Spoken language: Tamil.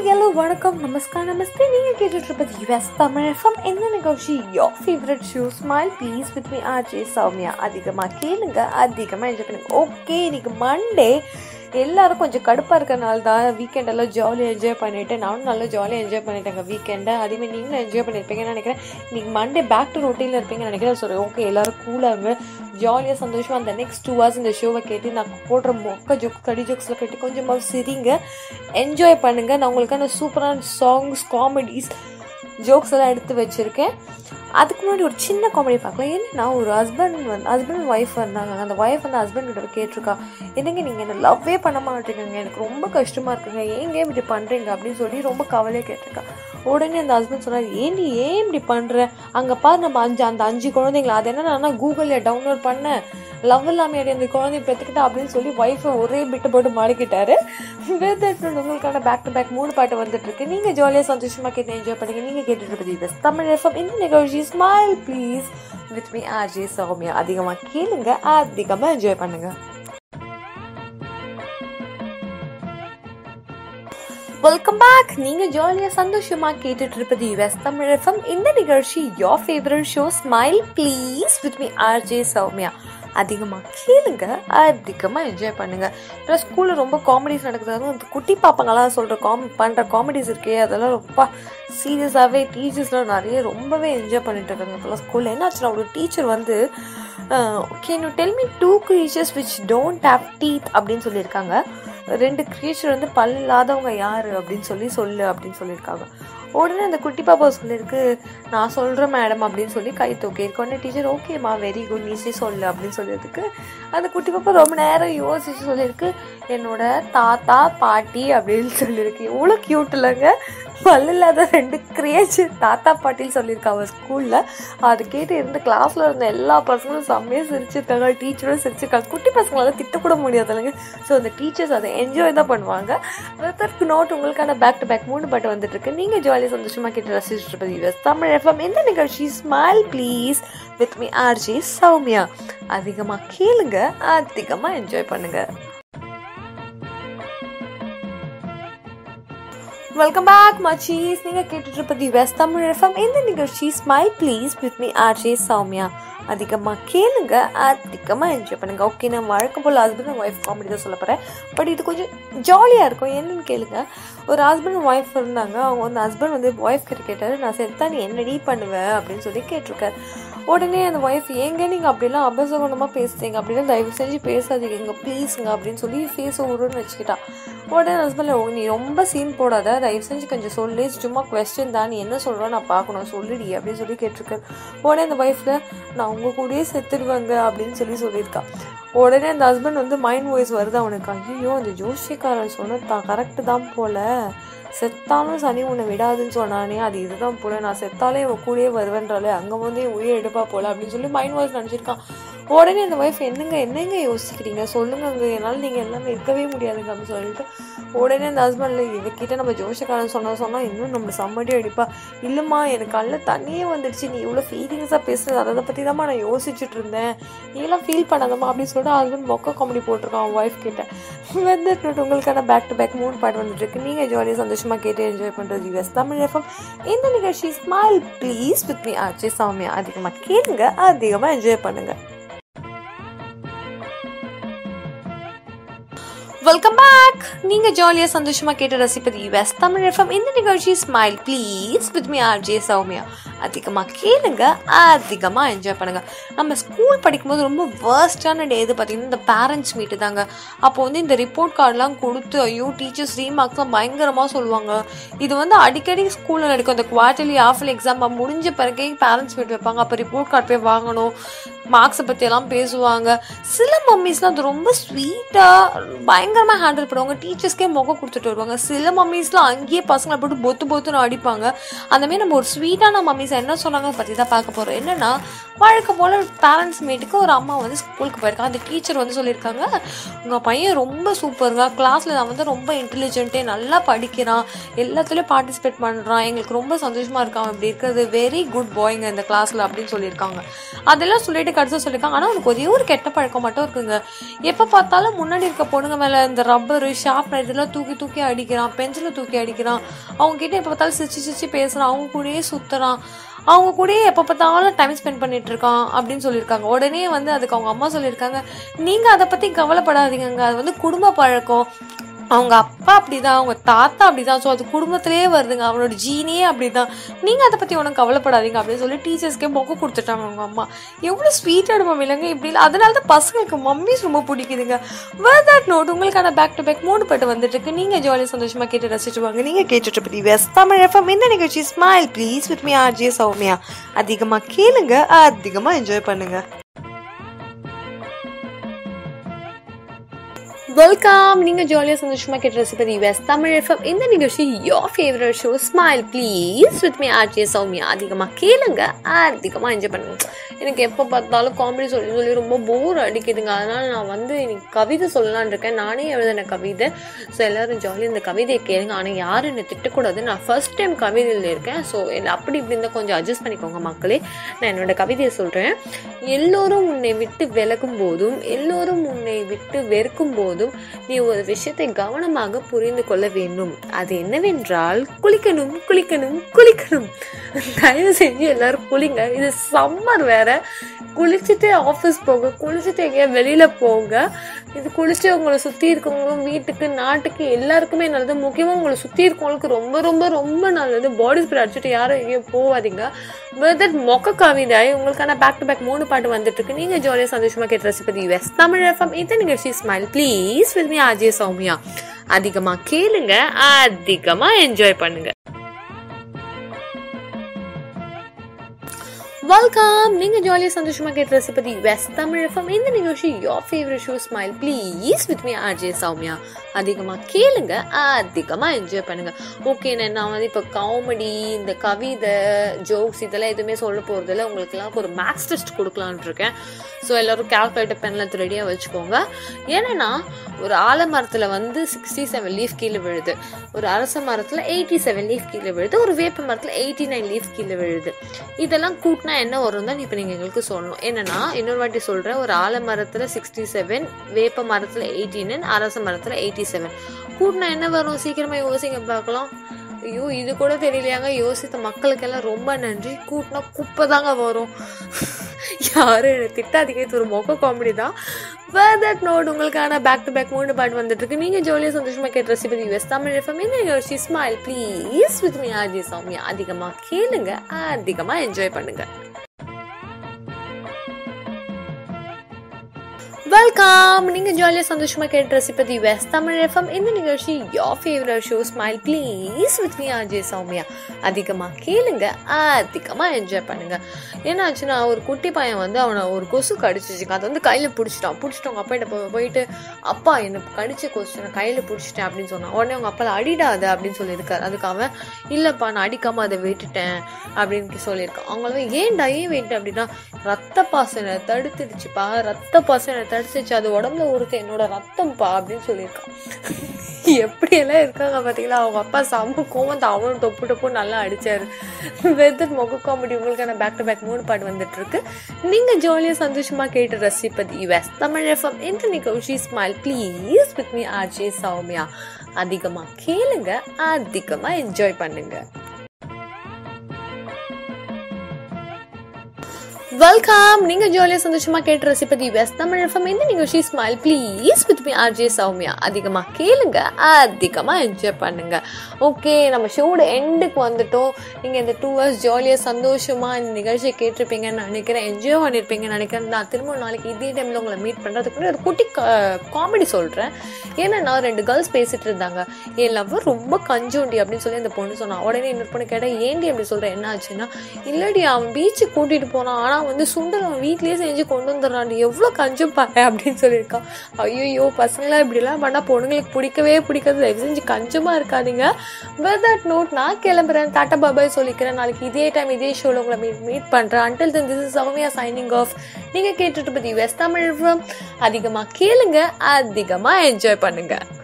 ஹலோ வணக்கம் நமஸ்கார் நமஸ்தே நீங்கள் கேட்டுட்டு இருப்பது யுஎஸ் தமிழ் எஃப்எம் என்ன நிகழ்ச்சி your favourite show smile please with me RJ Soumya அதிகமாக கேளுங்க அதிகமாக என்ஜாய் பண்ணுங்க ஓகே இன்னைக்கு மண்டே எல்லாரும் கொஞ்சம் கடுப்பாக இருக்கிறனால தான் வீக்கெண்ட் எல்லாம் ஜாலியாக என்ஜாய் பண்ணிட்டு நானும் நல்லா ஜாலியாக என்ஜாய் பண்ணிட்டேங்க வீக்கெண்டை அதேமாதிரி நீங்களும் என்ஜாய் பண்ணியிருப்பீங்கன்னு நினைக்கிறேன் இன்னைக்கு மண்டே பேக் டு ரொட்டீனில் இருப்பீங்கன்னு நினைக்கிறேன் சரி ஓகே எல்லாரும் கூலாங்க ஜாலியாக சந்தோஷமாக அந்த நெக்ஸ்ட் டூ ஹவர்ஸ் இந்த ஷோவை கேட்டு நான் போடுற மொக்க ஜோக் கடி ஜோக்ஸில் கேட்டு கொஞ்சமாக சிரிங்க என்ஜாய் பண்ணுங்கள் நான் உங்களுக்கான சூப்பரான சாங்ஸ் காமெடிஸ் ஜோக்ஸ் எல்லாம் எடுத்து வச்சுருக்கேன் அதுக்கு முன்னாடி ஒரு சின்ன காமெடி பார்க்கலாம் என்னன்னா ஒரு ஹஸ்பண்ட் வந்து ஹஸ்பண்ட் அண்ட் ஒய்ஃப் வந்தாங்க அந்த ஒய்ஃப் வந்து ஹஸ்பண்ட் கிட்ட கேட்டிருக்கா என்னங்க நீங்கள் என்ன லவ்வே பண்ண மாட்டேங்க எனக்கு ரொம்ப கஷ்டமாக இருக்குங்க ஏங்க இப்படி பண்ணுறீங்க அப்படின்னு சொல்லி ரொம்ப கவலையாக கேட்டிருக்கா உடனே அந்த ஹஸ்பண்ட் சொன்னார் ஏண்டி ஏன் இப்படி பண்ணுற அங்கே பாரு நம்ம அஞ்சு அந்த அஞ்சு குழந்தைங்கள அது என்ன நான் கூகுளில் டவுன்லோட் பண்ணேன் லவ் இல்லாமல் அந்த குழந்தைய பெற்றுக்கிட்டா அப்படின்னு சொல்லி ஒய்ஃபை ஒரே பிட்டு போட்டு மாறிக்கிட்டாரு வித் உங்களுக்கான பேக் டு பேக் மூணு பாட்டு வந்துட்டு இருக்கு நீங்கள் ஜாலியாக சந்தோஷமாக கேட்டு என்ஜாய் பண்ணுங்க நீங்கள் கேட்டுட்டு இருப்பது பெஸ்ட் தமிழ் எஃப்எம் இந்த நிகழ்ச்சி smile please with me RJ Soumya அதிகமாக கேளுங்க அதிகமாக என்ஜாய் பண்ணுங்க வெல்கம் பேக் நீங்க ஜாலியா சந்தோஷமா கேட்டுட்டு இருப்பது யுஎஸ் தமிழ் எஃப்எம் இந்த நிகழ்ச்சி your favourite show smile please with me RJ Soumya அதிகமாக கேளுங்க அதிகமாக என்ஜாய் பண்ணுங்கள் அப்புறம் ஸ்கூலில் ரொம்ப காமெடிஸ் நடக்குது அந்த குட்டி பாப்பங்கள்லாம் சொல்கிற காம் பண்ணுற காமெடிஸ் இருக்கே அதெல்லாம் ரொம்ப சீரியஸாகவே டீச்சர்ஸ்லாம் நிறைய ரொம்பவே என்ஜாய் பண்ணிட்டு இருக்காங்க இப்போலாம் ஸ்கூலில் என்னாச்சுன்னா ஒரு டீச்சர் வந்து can you tell me two creatures which don't have teeth அப்படின்னு சொல்லியிருக்காங்க ரெண்டு க்ரீச்சர் வந்து பல் இல்லாதவங்க யார் அப்படின்னு சொல்லி சொல்லு அப்படின்னு சொல்லியிருக்காங்க உடனே அந்த குட்டி பாப்பா சொல்லியிருக்கு நான் சொல்கிறேன் மேடம் அப்படின்னு சொல்லி கை தூக்கியிருக்கோம் உடனே டீச்சர் ஓகேம்மா வெரி குட் நீசே சொல்லு அப்படின்னு சொல்லியதுக்கு அந்த குட்டி பாப்பா ரொம்ப நேரம் யோசிச்சு சொல்லியிருக்கு என்னோட தாத்தா பாட்டி அப்படின்னு சொல்லியிருக்கு இவ்வளோ க்யூட் இல்லைங்க பல்லு இல்லாத ரெண்டு கிரியேச்சர் தாத்தா பாட்டின்னு சொல்லியிருக்கா அவள் ஸ்கூலில் அது கேட்டு இருந்த கிளாஸில் இருந்த எல்லா பசங்களும் செம்மையாக சிரிச்சிருக்காங்க டீச்சரும் சிரிச்சிருக்காங்க குட்டி பசங்களால திட்டக்கூட முடியாது இல்லைங்க ஸோ அந்த டீச்சர்ஸ் அதை என்ஜாய் தான் பண்ணுவாங்க அதற்கு நோட் உங்களுக்கான பேக் டு பேக் மூணு பாட்டு வந்துட்டு இருக்கு நீங்கள் ஜாலியாக சந்தோஷமாக கேட்டு ரசிச்சுட்டு இருப்பது யூஎஸ் தமிழ் எஃப்எம் எந்த நிகழ்ச்சி smile please with me RJ Soumya அதிகமாக கேளுங்க அதிகமாக என்ஜாய் பண்ணுங்கள் வெல்கம் பேக் மச்சீஸ் நீங்கள் கேட்டுட்டு இருப்பது வெஸ்ட் தமிழ் எஃப்எம் இந்த நிகழ்ச்சி smile please with me RJ Soumya அதிகமாக கேளுங்க அதிகமாக என்ஜாய் பண்ணுங்க ஓகே நான் வழக்கம் போல் ஹஸ்பண்ட் அண்ட் ஒய்ஃப் காமெடி தான் சொல்ல போகிறேன் பட் இது கொஞ்சம் ஜாலியாக இருக்கும் என்னன்னு கேளுங்க ஒரு ஹஸ்பண்ட் அண்ட் ஒய்ஃப் இருந்தாங்க அவங்க வந்து ஹஸ்பண்ட் வந்து ஒய்ஃப் கிட்ட கேட்டார் நான் செத்தா நீ என்ன டீ பண்ணுவேன் அப்படின்னு சொல்லி கேட்டிருக்காரு உடனே அந்த ஒய்ஃப் ஏங்க நீங்கள் அப்படிலாம் அபசகுணமாக பேசுறீங்க அப்படிலாம் தயவு செஞ்சு பேசாதீங்க ப்ளீஸுங்க அப்படின்னு சொல்லி ஃபேஸை உருன்னு வச்சுக்கிட்டா உடனே ஹஸ்பண்ட் நீ ரொம்ப சீன் போடாத தயவு செஞ்சு கொஞ்சம் சொல்லு சும்மா கொஸ்டின் தான் நீ என்ன சொல்கிறோம் நான் பார்க்கணும் சொல்லுடி அப்படின்னு சொல்லி கேட்டிருக்காரு உடனே அந்த ஒய்ஃபில் நான் உங்கள் கூடயே செத்துடுவேங்க அப்படின்னு சொல்லி சொல்லியிருக்கா உடனே அந்த ஹஸ்பண்ட் வந்து மைண்ட் வாய்ஸ் வருது அவனுக்கு ஐயோ அந்த ஜோஷியக்காரன் சொன்ன தான் கரெக்டு தான் போல செத்தாலும் சனி உன்னை விடாதுன்னு சொன்னானே அது இதுதான் போல நான் செத்தாலே இவன் கூடயே வருவேன்றாலே அங்கே வந்து என் உயிர் எடுப்பா போல அப்படின்னு சொல்லி மைண்ட் வாய்ஸ் நினச்சிருக்கான் உடனே அந்த ஒய்ஃப் என்னங்க என்னங்க யோசிக்கிறீங்க சொல்லுங்கங்க என்னால் நீங்கள் எல்லாமே இருக்கவே முடியாதுங்க அப்படின்னு சொல்லிட்டு உடனே அந்த ஹஸ்பண்ட்ல இவக்கிட்ட நம்ம ஜோஷக்காரன் சொன்ன சொன்னால் இன்னும் நம்ம சம்மடி அடிப்பா இல்லைம்மா எனக்கு கல்ல தண்ணியே வந்துடுச்சு நீ இவ்வளோ ஃபீலிங்ஸாக பேசுறது அதை பற்றி தான்மா நான் யோசிச்சுட்டு இருந்தேன் நீலாம் ஃபீல் பண்ணாதம்மா அப்படின்னு சொல்லிட்டு ஹஸ்பண்ட் மொக்க காமெடி போட்டிருக்கான் அவன் ஒய்ஃப் கிட்ட வந்துட்டு உங்களுக்கான பேக் டு பேக் மூணு பாட்டு வந்துட்டு இருக்கு நீங்கள் ஜாலியாக சந்தோஷமாக கேட்டு என்ஜாய் பண்ணுறது யூஎஸ் தமிழ் எஃப்எம் இந்த நிகழ்ச்சி ஸ்மைல் ப்ளீஸ் வித் மீ ஆச்சு சௌமியா அதிகமாக கேளுங்க அதிகமாக என்ஜாய் பண்ணுங்கள் வெல்கம் பேக் நீங்க ஜாலியா சந்தோஷமா கேட்டு ரசிப்பது யுஎஸ் தமிழ் எஃப்எம் இந்த நிகழ்ச்சி smile please with me RJ Soumya அதிகமாக கேளுங்க அதிகமாக என்ஜாய் பண்ணுங்க நம்ம ஸ்கூல் படிக்கும்போது ரொம்ப வேர்ஸ்டான டே இது பார்த்தீங்கன்னா இந்த பேரண்ட்ஸ் மீட்டு தாங்க அப்போ வந்து இந்த ரிப்போர்ட் கார்டெலாம் கொடுத்து ஐயோ டீச்சர்ஸ் ரீமார்க்ஸ்லாம் பயங்கரமாக சொல்லுவாங்க இது வந்து அடிக்கடி ஸ்கூலில் நடக்கும் அந்த குவார்டர்லி ஆஃப்லி எக்ஸாம் முடிஞ்ச பிறகே பேரண்ட்ஸ் மீட் வைப்பாங்க அப்போ ரிப்போர்ட் கார்டு போய் வாங்கணும் மார்க்ஸை பற்றியெல்லாம் பேசுவாங்க சில மம்மிஸ்லாம் அது ரொம்ப ஸ்வீட்டாக பயங்கரமாக ஹேண்டில் பண்ணுவாங்க டீச்சர்ஸ்க்கே முகம் கொடுத்துட்டு வருவாங்க சில மம்மிஸ்லாம் அங்கேயே பசங்களை போட்டு பொத்து பொத்துன்னு அடிப்பாங்க அந்தமாரி நம்ம ஒரு ஸ்வீட்டான மம்மி அனிசா என்ன சொன்னாங்க பற்றி தான் பார்க்க போகிறோம் என்னன்னா வழக்கம் போல் பேரண்ட்ஸ் மீட்டுக்கு ஒரு அம்மா வந்து ஸ்கூலுக்கு போயிருக்காங்க அந்த டீச்சர் வந்து சொல்லியிருக்காங்க உங்கள் பையன் ரொம்ப சூப்பருங்க கிளாஸில் நான் வந்து ரொம்ப இன்டெலிஜென்ட்டே நல்லா படிக்கிறான் எல்லாத்துலேயும் பார்ட்டிசிபேட் பண்ணுறான் எங்களுக்கு ரொம்ப சந்தோஷமாக இருக்கான் இப்படி இருக்கிறது வெரி குட் பாய்ங்க இந்த கிளாஸில் அப்படின்னு சொல்லியிருக்காங்க அதெல்லாம் சொல்லிட்டு கடைசியாக சொல்லியிருக்காங்க ஆனால் உனக்கு ஒரே ஒரு கெட்ட பழக்கம் மட்டும் இருக்குங்க எப்போ பார்த்தாலும் முன்னாடி இருக்க பொண்ணுங்க மேலே இந்த ரப்பரு ஷார்ப்னர் இதெல்லாம் தூக்கி தூக்கி அடிக்கிறான் பென்சிலை தூக்கி அடிக்கிறான் அவங்க கிட்ட எப்போ பார்த்தாலும் சிரிச்சு சிரிச்சு பேசுகிறான் அவங்க கூடயே சுற்றுறான் அவங்க கூடயே எப்போ பார்த்தாலும் டைம் ஸ்பெண்ட் பண்ணிட்டு இருக்கான் அப்படின்னு சொல்லியிருக்காங்க உடனே வந்து அதுக்கு அவங்க அம்மா சொல்லியிருக்காங்க நீங்கள் அதை பற்றி கவலைப்படாதீங்கங்க அது வந்து குடும்ப பழக்கம் அவங்க அப்பா அப்படிதான் அவங்க தாத்தா அப்படிதான் ஸோ அது குடும்பத்திலேயே வருதுங்க அவனோட ஜீனியே அப்படிதான் நீங்கள் அதை பற்றி ஒன்றும் கவலைப்படாதீங்க அப்படின்னு சொல்லி டீச்சர்ஸ்க்கே மொக்க கொடுத்துட்டாங்க அவங்க அம்மா எவ்வளோ ஸ்வீட்டாக மம்மி இல்லைங்க இப்படி இல்லை அதனால தான் பசங்களுக்கு மம்மிஸ் ரொம்ப பிடிக்குதுங்க வேர் தட் நோட் உங்களுக்கான பேக் டு பேக் மூணு பாட்டு வந்துட்டு இருக்கு நீங்கள் ஜாலியாக சந்தோஷமாக கேட்டு ரசிச்சு வாங்க நீங்கள் கேட்டுட்டு பற்றி வெஸ்ட் தமிழ் எஃப்எம் இந்த நிகழ்ச்சி smile please with me RJ Soumya அதிகமாக கேளுங்க அதிகமாக என்ஜாய் பண்ணுங்க வெல்கம் நீங்க ஜாலியா சந்தோஷமா கேட்டு ரசிப்பது யூஎஸ் தமிழ் எஃப்எம் இந்த நிகழ்ச்சி your favourite show smile please with me RJ Soumya அதிகமாக கேளுங்க அதிகமாக என்ஜாய் பண்ணுங்க எனக்கு எப்போ பார்த்தாலும் காமெடி சொல்லி சொல்லி ரொம்ப போர் அடிக்குதுங்க அதனால நான் வந்து இன்னைக்கு கவிதை சொல்லலாம்னு இருக்கேன் நானே எழுதின கவிதை ஸோ எல்லாரும் ஜாலியாக இந்த கவிதையை கேளுங்க ஆனால் யாரும் என்னை திட்டக்கூடாது நான் ஃபர்ஸ்ட் டைம் கவிதையில் இருக்கேன் ஸோ அப்படி இப்படி இருந்தால் கொஞ்சம் அட்ஜஸ்ட் பண்ணிக்கோங்க மக்களே நான் என்னோட கவிதையை சொல்கிறேன் எல்லோரும் உன்னை விட்டு விலகும் போதும் எல்லோரும் உன்னை விட்டு வெறுக்கும் போதும் நீ ஒரு விஷயத்தை கவனமாக புரிந்து கொள்ள வேண்டும் அது என்னவென்றால் குளிக்கணும் குளிக்கணும் குளிக்கணும் தயவு செஞ்சு எல்லாரும் குளிங்க இது சம்மர் வேற குளிச்சுட்டு ஆஃபீஸ் போங்க குளிச்சுட்டு எங்கேயா வெளியில போங்க இது குளிச்சு உங்களை சுற்றி இருக்கவங்க வீட்டுக்கு நாட்டுக்கு எல்லாருக்குமே நல்லது முக்கியமாக உங்களை சுற்றி இருக்கவங்களுக்கு ரொம்ப ரொம்ப ரொம்ப நல்லது பாடி ஸ்ப்ரே அடிச்சுட்டு யாரும் எங்கேயும் போகாதீங்க வித் மொக்க கவிதை உங்களுக்கான பேக் டு பேக் மூணு பாட்டு வந்துட்டு இருக்கு நீங்கள் ஜாலியாக சந்தோஷமாக கேட்டு ரசிப்பது யூஎஸ் தமிழ் எஃப்எம் இந்த நிகழ்ச்சி smile please with me RJ Soumya அதிகமாக கேளுங்க அதிகமாக என்ஜாய் பண்ணுங்க வெல்கம் நீங்கள் ஜாலியாக சந்தோஷமாக கேட்டு ரசிப்பது வெஸ்ட் தமிழ் எஃப்எம் இந்த நிகழ்ச்சி your favourite show smile please with me RJ Soumya அதிகமாக கேளுங்க அதிகமாக என்ஜாய் பண்ணுங்க ஓகே நான் வந்து இப்போ காமெடி இந்த கவிதை ஜோக்ஸ் இதெல்லாம் எதுவுமே சொல்ல போகிறதில்ல உங்களுக்குலாம் ஒரு மேக்ஸ் டெஸ்ட் கொடுக்கலான் இருக்கேன் ஸோ எல்லோரும் கேல்குலேட்டர் பென்லாம் ரெடியாக வச்சுக்கோங்க ஏன்னா ஒரு ஆலமரத்தில் வந்து சிக்ஸ்டி செவன் லீஃப் கீழே விழுது ஒரு அரச மரத்தில் எயிட்டி செவன் லீஃப் கீழே விழுது ஒரு வேப்ப மரத்தில் எயிட்டி நைன் லீஃப் கீழே விழுது இதெல்லாம் கூட்டினா என்ன வரும் தான் இப்போ நீங்கள் எங்களுக்கு சொல்லணும் என்னன்னா இன்னொரு வாட்டி சொல்கிறேன் ஒரு ஆலமரத்தில் சிக்ஸ்டி செவன் வேப்ப மரத்தில் எயிட்டி நைன் அரச மரத்தில் எயிட்டி செவன் கூட்டினா என்ன வரும் சீக்கிரமாக யோசிங்க பார்க்கலாம் ஐயோ இது கூட தெரியலையாங்க யோசித்த மக்களுக்கெல்லாம் ரொம்ப நன்றி கூட்டினா குப்பை தாங்க வரும் யாரும் என்னை திட்டாதீங்க இது ஒரு மொக்க காமெடி தான் வேர் தட் நோட் உங்களுக்கான பேக் டு பேக் மூணு பாட்டு வந்துட்டு இருக்கு நீங்கள் ஜாலியாக சந்தோஷமாக கேட்டு ரசிப்பது யூஎஸ் தமிழ் எஃப்எம் இந்த நிகழ்ச்சி smile please with me RJ Soumya அதிகமாக கேளுங்க அதிகமாக என்ஜாய் பண்ணுங்க வெல்கம் நீங்கள் ஜாலியாக சந்தோஷமாக கேட்டு ரசிப்பது யூஎஸ் தமிழ் எஃப்எம் இந்த நிகழ்ச்சி your favourite show smile please with me RJ Soumya அதிகமாக கேளுங்க அதிகமாக என்ஜாய் பண்ணுங்க என்னாச்சுன்னா ஒரு குட்டி பையன் வந்து அவனை ஒரு கொசு கடிச்சிச்சுங்க அதை வந்து கையில் பிடிச்சிட்டான் பிடிச்சிட்டு அவங்க அப்பா கிட்ட போயிட்டு அப்பா என்ன கடிச்ச கொசு நான் கையில் பிடிச்சிட்டேன் அப்படின்னு சொன்னான் உடனே அவங்க அப்பா அடிடாத அப்படின்னு சொல்லியிருக்காரு அதுக்கு அவன் இல்லைப்பா நான் அடிக்காமல் அதை விட்டுட்டேன் அப்படின்னு சொல்லியிருக்கான் அவங்கள ஏன்டா ஏன் விட்டு அப்படின்னா ரத்த பாசனை தடுத்துடுச்சுப்பா ரத்த பாசனை தடுத்துச்சு அது உடம்புல ஒருத்த என்னோட ரத்தம்ப்பா அப்படின்னு சொல்லியிருக்கான் எப்படியெல்லாம் இருக்காங்க பார்த்தீங்களா அவங்க அப்பா செம்ம கோவம் அவனும் தொப்பு டொப்பு நல்லா அடிச்சாரு வெதர் மொக்க காமெடி உங்களுக்கான பேக் டு பேக் மூணு பாட்டு வந்துட்டு இருக்கு நீங்க ஜாலியாக சந்தோஷமா கேட்டு ரசிப்பது யுஎஸ் தமிழ் எஃப்எம் இந்த நிகழ்ச்சி smile please with me RJ Soumya அதிகமாக கேளுங்க அதிகமாக என்ஜாய் பண்ணுங்க வெல்கம் நீங்க ஜாலியாக சந்தோஷமா கேட்டு ரசிப்பது யுஎஸ் தமிழ் எஃப்எம் இந்த நிகழ்ச்சி smile please with me RJ Soumya அதிகமாக கேளுங்க அதிகமாக என்ஜாய் பண்ணுங்க ஓகே நம்ம ஷோட எண்டுக்கு வந்துட்டோம் நீங்கள் இந்த டூ ஹவர்ஸ் ஜாலியாக சந்தோஷமாக இந்த நிகழ்ச்சியை கேட்டிருப்பீங்கன்னு நினைக்கிறேன் என்ஜாய் பண்ணியிருப்பீங்கன்னு நினைக்கிறேன் நான் திரும்ப நாளைக்கு இதே டைமில் உங்களை மீட் பண்ணுறதுக்கு முன்னாடி ஒரு குட்டி காமெடி சொல்கிறேன் ஏன்னா நான் ரெண்டு கேர்ள்ஸ் பேசிட்டு இருந்தாங்க என் லவ்வர் ரொம்ப கஞ்சோண்டி அப்படின்னு சொல்லி அந்த பொண்ணு சொன்னான் உடனே இன்னொரு பொண்ணு கேட்டால் ஏண்டி அப்படி சொல்கிறேன் என்ன ஆச்சுன்னா இல்லடி அவன் பீச்சுக்கு கூட்டிகிட்டு போனான் ஆனால் அவன் வந்து சுண்டல் அவன் வீட்லேயே செஞ்சு கொண்டு வந்துடுறான் எவ்வளோ கஞ்சம் பாரு அப்படின்னு சொல்லியிருக்கான் ஐயோ பசங்களாம் இப்படிலாம் பண்ணால் பொண்ணுங்களுக்கு பிடிக்கவே பிடிக்காது தயவு செஞ்சு கஞ்சமாக இருக்காதீங்க வித் தட் நோட் நான் கிளம்புறேன் டாட்டா பாபாய் சொல்லிக்கிறேன் நாளைக்கு இதே டைம் இதே ஷோவில் உங்களை மீட் மீட் பண்ணுறேன் until then this is Soumya signing off நீங்கள் கேட்டுட்டு பற்றி வெஸ்ட் தமிழ் அதிகமாக கேளுங்க அதிகமாக என்ஜாய் பண்ணுங்கள்